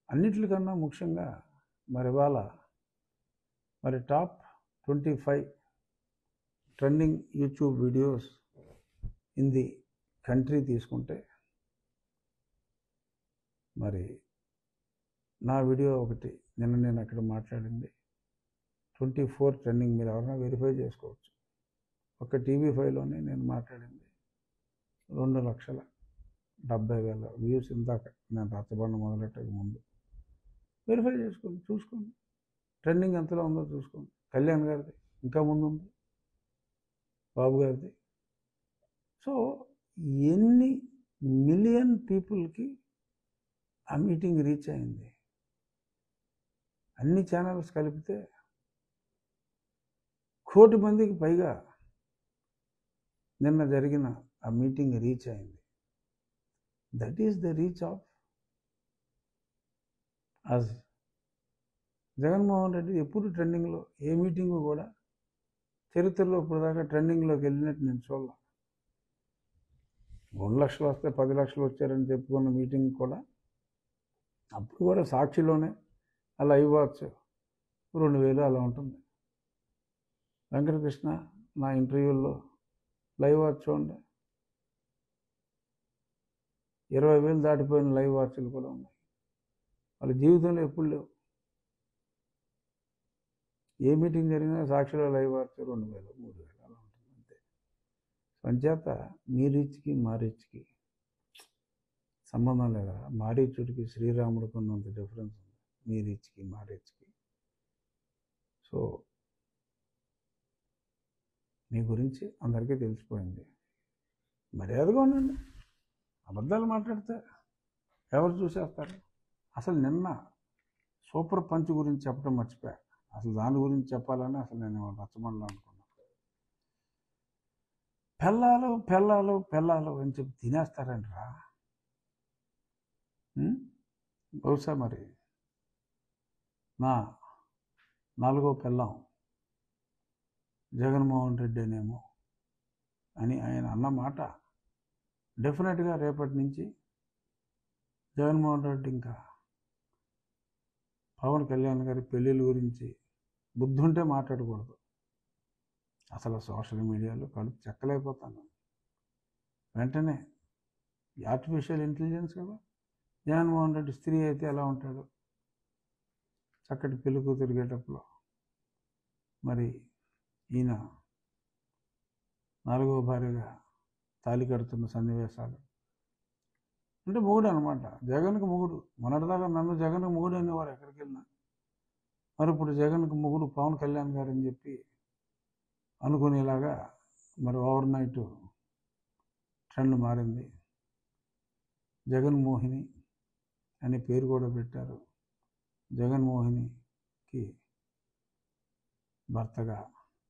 అన్నిటికన్నా ముఖ్యంగా మరి ఇవాళ మరి top twenty five trending YouTube videos in the country తీసుకుంటే మరి నా వీడియో ఒకటి నిన్న నేను అక్కడ మాట్లాడింది ట్వంటీ ఫోర్ ట్రెండింగ్ మీరు ఎవరైనా వెరిఫై చేసుకోవచ్చు ఒక టీవీ ఫైవ్లోనే నేను మాట్లాడింది రెండు లక్షల డెబ్బై వేల వ్యూస్ ఇందాక నేను రచ్చబండ మొదలెట్టక ముందు వెరిఫై చేసుకోండి చూసుకోండి ట్రెండింగ్ ఎంతలో ఉందో చూసుకోండి కళ్యాణ్ గారిది ఇంకా ముందు ఉంది బాబు గారిది సో ఎన్ని మిలియన్ పీపుల్కి ఆ మీటింగ్ రీచ్ అయింది అన్ని ఛానల్స్ కలిపితే కోటి మందికి పైగా నిన్న జరిగిన ఆ మీటింగ్ రీచ్ అయింది that is the reach of అజ్ జగన్మోహన్ రెడ్డి ఎప్పుడు ట్రెండింగ్లో ఏ మీటింగు కూడా చరిత్రలో ఇప్పుడు దాకా ట్రెండింగ్లోకి వెళ్ళినట్టు నేను చూడాల రెండు లక్షలు వస్తే పది లక్షలు వచ్చారని చెప్పుకున్న మీటింగ్ కూడా అప్పుడు కూడా సాక్షిలోనే అలా ఇవ్వచ్చు రెండు వేలు అలా ఉంటుంది వెంకటకృష్ణ నా ఇంటర్వ్యూల్లో లైవ్ వాచ్ చూడండి ఇరవై వేలు దాటిపోయిన లైవ్ వాచ్లు కూడా ఉన్నాయి వాళ్ళ జీవితంలో ఎప్పుడు లేవు ఏ మీటింగ్ జరిగినా సాక్షిలో లైవ్ వాచ్ రెండు వేలు మూడు వేలు అలా ఉంటుంది అంతే అంచేత మీ రీచ్కి మా రీచ్కి సంబంధం లేదా మా రీచుడికి శ్రీరాముడికి ఉన్నంత డిఫరెన్స్ ఉంది మీ రీచ్కి మా రీచ్కి సో మీ గురించి అందరికీ తెలిసిపోయింది మర్యాదగా ఉండండి అబద్ధాలు మాట్లాడితే ఎవరు చూసేస్తారు అసలు నిన్న సూపర్ పంచ్ గురించి చెప్పడం మర్చిపోయా అసలు దాని గురించి చెప్పాలని అసలు నేను రచ్చబండలో అనుకున్నాను పెళ్ళాలు పెళ్ళాలు పెళ్ళాలు అని చెప్పి తినేస్తారండి రా బహుశా మరి నా నాలుగో పెళ్ళాం జగన్మోహన్ రెడ్డి అనేమో అని ఆయన అన్న మాట డెఫినెట్గా రేపటి నుంచి జగన్మోహన్ రెడ్డి ఇంకా పవన్ కళ్యాణ్ గారి పెళ్ళిళ్ళ గురించి బుద్ధి ఉంటే మాట్లాడకూడదు అసలు సోషల్ మీడియాలో కడుపు చెక్కలేకపోతాను వెంటనే ఈ ఆర్టిఫిషియల్ ఇంటెలిజెన్స్ కదా జగన్మోహన్ రెడ్డి స్త్రీ అయితే ఎలా ఉంటాడు చక్కటి పెళ్లి కూతురిగేటప్పుడు మరి ఈయన నాలుగో భార్యగా తాలి కడుతున్న సన్నివేశాలు అంటే మొగుడు అనమాట జగన్కి మొగుడు మొన్నటిదాకా నన్ను జగన్కి మొగుడు అనేవారు ఎక్కడికి వెళ్ళినా మరి ఇప్పుడు జగన్కి మొగుడు పవన్ కళ్యాణ్ గారు అని చెప్పి అనుకునేలాగా మరి ఓవర్ నైట్ ట్రెండ్ మారింది జగన్మోహిని అనే పేరు కూడా పెట్టారు జగన్మోహినికి భర్తగా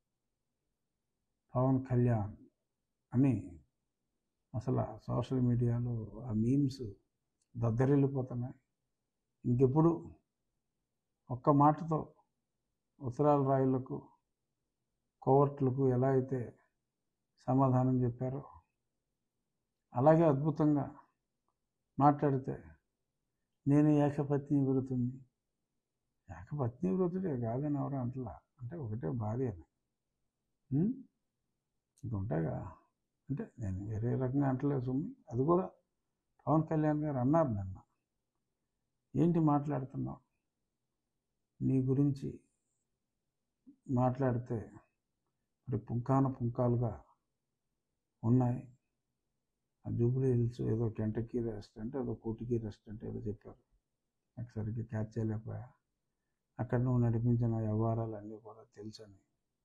పవన్ కళ్యాణ్ అని అసలు సోషల్ మీడియాలో ఆ మీమ్స్ దద్దరిల్లిపోతున్నాయి ఇంకెప్పుడు ఒక్క మాటతో ఉత్తరాల రాయులకు కోవర్ట్లకు ఎలా అయితే సమాధానం చెప్పారో అలాగే అద్భుతంగా మాట్లాడితే నేను ఏకపత్ని వృతుని ఏకపత్ని వృతుడే కాదని ఎవరు అంటలా అంటే ఒకటే భార్య అని ఉం? ఇంకా ఉంటాయిగా అంటే నేను వేరే రకంగా అంటలేదు సుమ్మి అది కూడా పవన్ కళ్యాణ్ గారు అన్నారు నిన్న ఏంటి మాట్లాడుతున్నావు నీ గురించి మాట్లాడితే మరి పుంకాన పుంకాలుగా ఉన్నాయి ఆ జూబ్లీ హిల్స్ ఏదో కెంటకీ రెస్టారెంట్ ఏదో కోటికి రెస్టారెంట్ ఏదో చెప్పారు నాకు సరిగ్గా క్యాచ్ చేయలేకపోయా అక్కడ నువ్వు నడిపించిన వ్యవహారాలు అన్నీ కూడా తెలుసని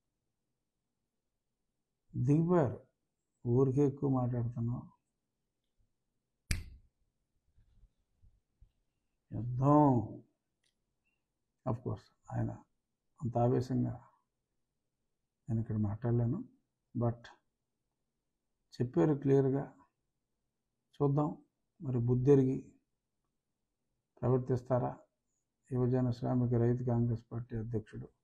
దిగిపోయారు ఊరికే ఎక్కువ మాట్లాడుతున్నావు యుద్ధం అఫ్ కోర్స్ ఆయన అంత ఆవేశంగా నేను ఇక్కడ మాట్లాడలేను బట్ చెప్పారు క్లియర్గా చూద్దాం మరి బుద్ధిరిగి ప్రవర్తిస్తారా యువజన శ్రామిక రైతు కాంగ్రెస్ పార్టీ అధ్యక్షుడు